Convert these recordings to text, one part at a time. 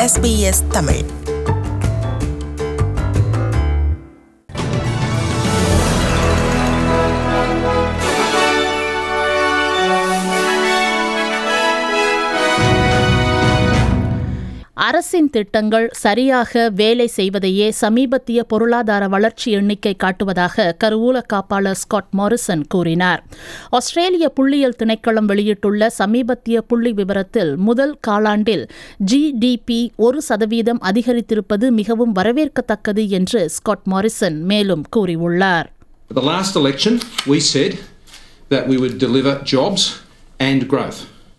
SBS Tamil அரசின் திட்டங்கள் சரியாக வேலை செய்வதையே சமீபத்திய பொருளாதார வளர்ச்சி எண்ணிக்கை காட்டுவதாக கருவூல காப்பாளர் ஸ்காட் மாரிசன் கூறினார் ஆஸ்திரேலிய புள்ளியியல் திணைக்களம் வெளியிட்டுள்ள சமீபத்திய புள்ளி விவரத்தில் முதல் காலாண்டில் ஜிடிபி ஒரு சதவீதம் அதிகரித்திருப்பது மிகவும் வரவேற்கத்தக்கது என்று ஸ்காட் மாரிசன் மேலும் கூறியுள்ளார் At the last election, we said that we would deliver jobs and growth.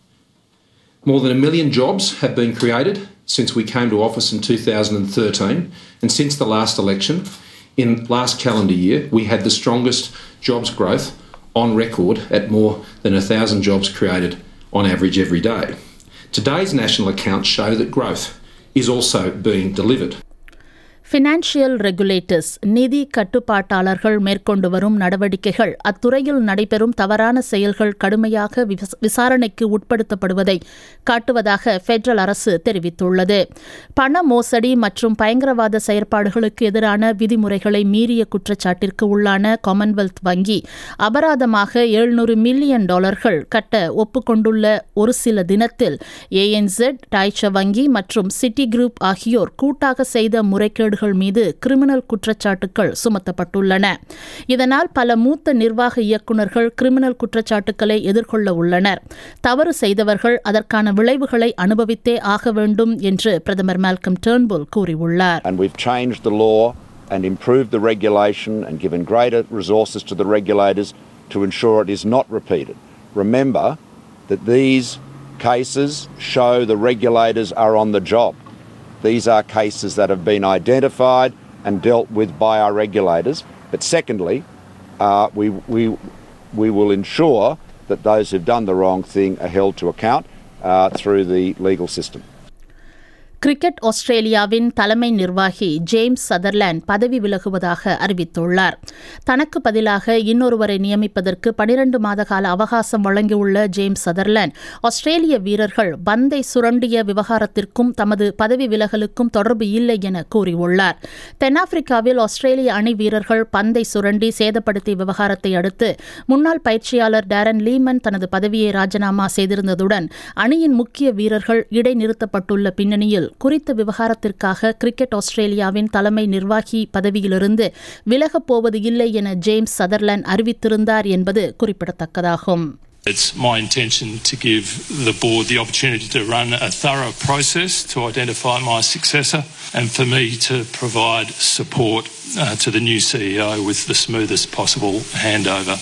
More than a million jobs have been created since we came to office in 2013, and since the last election, in last calendar year, we had the strongest jobs growth on record at more than a thousand jobs created on average every day. Today's national accounts show that growth is also being delivered. Financial regulators நிதி கட்டுப்பாட்டாளர்கள் மேற்கொண்டு வரும் நடவடிக்கைகள் அத்துறையில் நடைபெறும் தவறான செயல்கள் கடுமையாக விச- விசாரணைக்கு உட்படுத்தப்படுவதை காட்டுவதாக பெடரல் அரசு தெரிவித்துள்ளது பண மோசடி மற்றும் பயங்கரவாத செயற்பாடுகளுக்கு எதிரான விதிமுறைகளை மீறிய குற்றச்சாட்டிற்கு உள்ளான காமன்வெல்த் வங்கி அபராதமாக எழுநூறு மில்லியன் டாலர்கள் கட்ட ஒப்புக்கொண்டுள்ள ஒரு சில தினத்தில் ஏஎன்செட் டாய்ச்ச வங்கி மற்றும் சிட்டி குரூப் ஆகியோர் கூட்டாக செய்த முறைகேடுகள் மீது கிரிமினல் குற்றச்சாட்டுகள் சுமத்தப்பட்டுள்ளன இதனால் பல மூத்த நிர்வாக இயக்குநர்கள் கிரிமினல் குற்றச்சாட்டுகளை எதிர்கொள்ள உள்ளனர் தவறு செய்தவர்கள் அதற்கான விளைவுகளை அனுபவித்தே ஆக வேண்டும் என்று பிரதமர் மால்கம் டேர்ன்புல் கூறியுள்ளார் and we've changed the law and improved the regulation and given greater resources to the regulators to ensure it is not repeated. Remember that these cases show the regulators are on the job. These are cases that have been identified and dealt with by our regulators. But secondly, uh, we, we, we will ensure that those who've done the wrong thing are held to account uh, through the legal system. Cricket ஆஸ்திரேலியாவின் தலைமை நிர்வாகி James Sutherland பதவி விலகுவதாக அறிவித்துள்ளார் தனக்கு பதிலாக இன்னொருவரை நியமிப்பதற்கு பனிரண்டு மாத கால அவகாசம் வழங்கியுள்ள ஜேம்ஸ் சதர்லேண்ட் ஆஸ்திரேலிய வீரர்கள் பந்தை சுரண்டிய விவகாரத்திற்கும் தமது பதவி விலகலுக்கும் தொடர்பு இல்லை என கூறியுள்ளார் தென்னாப்பிரிக்காவில் ஆஸ்திரேலிய அணி வீரர்கள் பந்தை சுரண்டி சேதப்படுத்திய விவகாரத்தை அடுத்து முன்னாள் பயிற்சியாளர் டேரன் லீமன் தனது பதவியை ராஜினாமா செய்திருந்ததுடன் அணியின் முக்கிய வீரர்கள் இடைநிறுத்தப்பட்டுள்ள பின்னணியில் குறித்த விவகாரத்திற்காக கிரிக்கெட் ஆஸ்திரேலியாவின் தலைமை நிர்வாகி பதவியிலிருந்து விலகப் போவது இல்லை என ஜேம்ஸ் சதர்லேண்ட் அறிவித்திருந்தார் என்பது குறிப்பிடத்தக்கதாகும் It's my intention to give the board the opportunity to run a thorough process to identify my successor and for me to provide support uh, to the new CEO with the smoothest possible handover.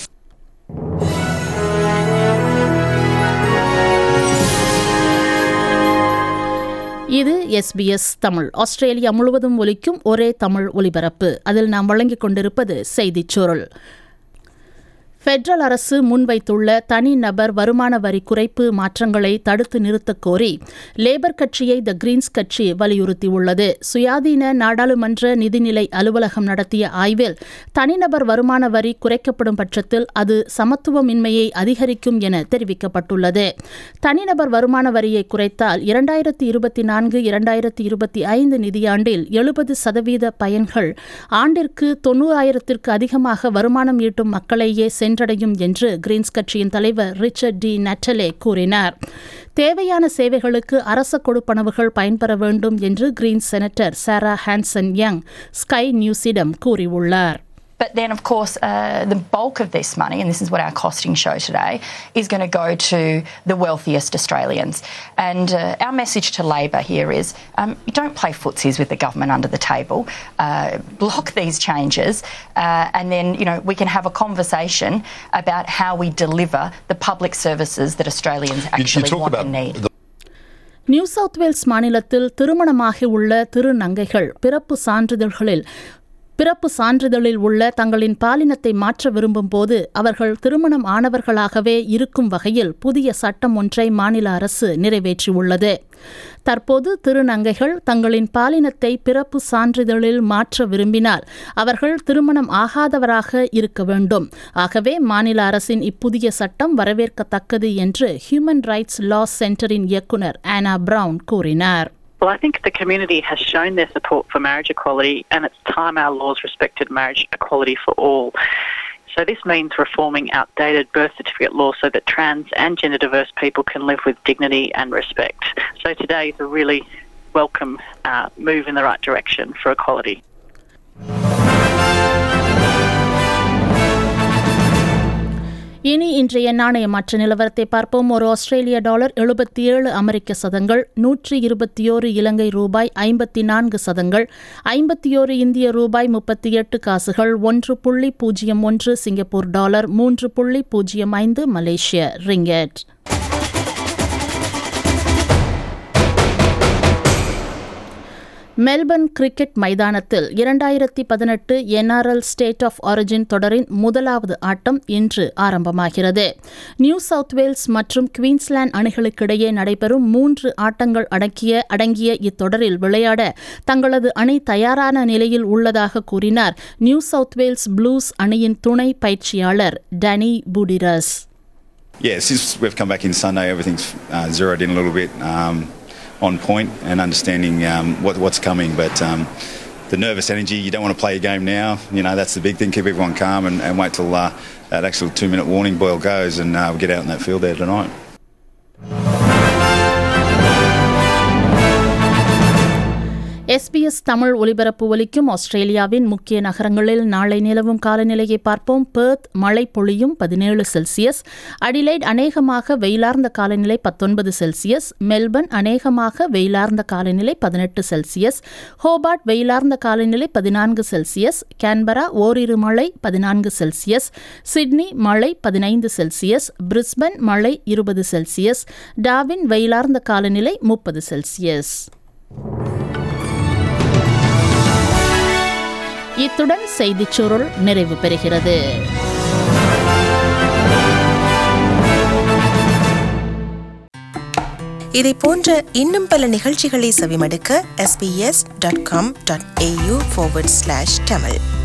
இது SBS Tamil Australia முழுவதும் ஒலிக்கும் ஒரே தமிழ் ஒலிபரப்பு அதில் நாம் வழங்கிக் கொண்டிருப்பது செய்திச் சுருள் பெடரல் அரசு முன்வைத்துள்ள தனிநபர் வருமான வரி குறைப்பு மாற்றங்களை தடுத்து நிறுத்தக் கோரி லேபர் கட்சியை த கிரீன்ஸ் கட்சி வலியுறுத்தியுள்ளது சுயாதீன நாடாளுமன்ற நிதிநிலை அலுவலகம் நடத்திய ஆய்வில் தனிநபர் வருமான வரி குறைக்கப்படும் பட்சத்தில் அது சமத்துவமின்மையை அதிகரிக்கும் என தெரிவிக்கப்பட்டுள்ளது தனிநபர் வருமான வரியை குறைத்தால் இரண்டாயிரத்தி இருபத்தி நான்கு இரண்டாயிரத்தி இருபத்தி ஐந்து நிதியாண்டில் எழுபது சதவீத பயன்கள் ஆண்டிற்கு தொண்ணூறாயிரத்திற்கு அதிகமாக வருமானம் ஈட்டும் மக்களையே சென்றடையும் என்று கிரீன்ஸ் கட்சியின் தலைவர் ரிச்சர்ட் டி நட்டலே கூறினார் தேவையான சேவைகளுக்கு அரச கொடுப்பனவுகள் பயன்பெற வேண்டும் என்று Greens senator Sarah Hanson Young Sky நியூஸிடம் கூறியுள்ளார் But then, of course, uh, the bulk of this money, and this is what our costing show today, is going to go to the wealthiest Australians. And uh, our message to Labor here is um, don't play footsies with the government under the table. Uh, block these changes, uh, and then you know we can have a conversation about how we deliver the public services that Australians actually talk want about and need. New South Wales மாநிலத்தில் திருமணமாகி உள்ள திருநங்கைகள் பிறப்பு சான்றிதழ்களில் பிறப்பு சான்றிதழில் உள்ள தங்களின் பாலினத்தை மாற்ற விரும்பும் போது அவர்கள் திருமணம் ஆனவர்களாகவே இருக்கும் வகையில் புதிய சட்டம் ஒன்றை மாநில அரசு நிறைவேற்றியுள்ளது தற்போது திருநங்கைகள் தங்களின் பாலினத்தை பிறப்பு சான்றிதழில் மாற்ற விரும்பினால் அவர்கள் திருமணம் ஆகாதவராக இருக்க வேண்டும் ஆகவே மாநில அரசின் இப்புதிய சட்டம் வரவேற்கத்தக்கது என்று ஹியூமன் ரைட்ஸ் லா சென்டரின் இயக்குனர் ஆனா பிரவுன் கூறினார் Well, I think the community has shown their support for marriage equality, and it's time our laws respected marriage equality for all. So this means reforming outdated birth certificate laws so that trans and gender diverse people can live with dignity and respect. So today is a really welcome uh, move in the right direction for equality. இனி இன்றைய நாணய மாற்ற நிலவரத்தை பார்ப்போம் ஒரு ஆஸ்திரேலிய dollar எழுபத்தி ஏழு அமெரிக்க சதங்கள் நூற்றி இருபத்தி ஓரு இலங்கை ரூபாய் ஐம்பத்தி நான்கு சதங்கள் ஐம்பத்தி ஓரு இந்திய ரூபாய் முப்பத்தி எட்டு காசுகள் ஒன்று புள்ளி பூஜ்ஜியம் ஒன்று சிங்கப்பூர் டாலர் மூன்று புள்ளி பூஜ்ஜியம் ஐந்து மலேசிய ரிங்கெட் மெல்பர்ன் கிரிக்கெட் மைதானத்தில் இரண்டாயிரத்தி பதினெட்டு என்ஆர்எல் ஸ்டேட் ஆஃப் ஆரிஜின் தொடரின் முதலாவது ஆட்டம் இன்று ஆரம்பமாகிறது நியூ சவுத் வேல்ஸ் மற்றும் குவீன்ஸ்லாந்து அணிகளுக்கிடையே நடைபெறும் மூன்று ஆட்டங்கள் அடங்கிய அடங்கிய இத்தொடரில் விளையாட தங்களது அணி தயாரான நிலையில் உள்ளதாக கூறினார் நியூ சவுத் வேல்ஸ் ப்ளூஸ் அணியின் துணை பயிற்சியாளர் Danny Buderus Yeah, since we've come back in Sunday, everything's uh, zeroed in a little bit. Um, on point and understanding um, what, what's coming. But um, the nervous energy, you don't want to play your game now. You know, that's the big thing. Keep everyone calm and, and wait till uh, that actual two minute warning boil goes and uh, we'll get out in that field there tonight. SBS Tamil ஒலிபரப்பு ஒலிக்கும் ஆஸ்திரேலியாவின் முக்கிய நகரங்களில் நாளை நிலவும் காலநிலையை பார்ப்போம் Perth மழை பொழியும் பதினேழு செல்சியஸ் அடிலைட் அநேகமாக வெயிலார்ந்த காலநிலை பத்தொன்பது செல்சியஸ் மெல்பர்ன் அநேகமாக வெயிலார்ந்த காலநிலை பதினெட்டு செல்சியஸ் ஹோபார்ட் வெயிலார்ந்த காலநிலை பதினான்கு செல்சியஸ் கேன்பரா ஓரிரு மழை பதினான்கு செல்சியஸ் சிட்னி மழை பதினைந்து செல்சியஸ் பிரிஸ்பன் மழை இருபது செல்சியஸ் டாவின் வெயிலார்ந்த காலநிலை முப்பது செல்சியஸ் இத்துடன் செய்திச் சுருள் நிறைவு பெறுகிறது இதை போன்ற இன்னும் பல நிகழ்ச்சிகளை செவிமடுக்க sbs.com.au forward slash tamil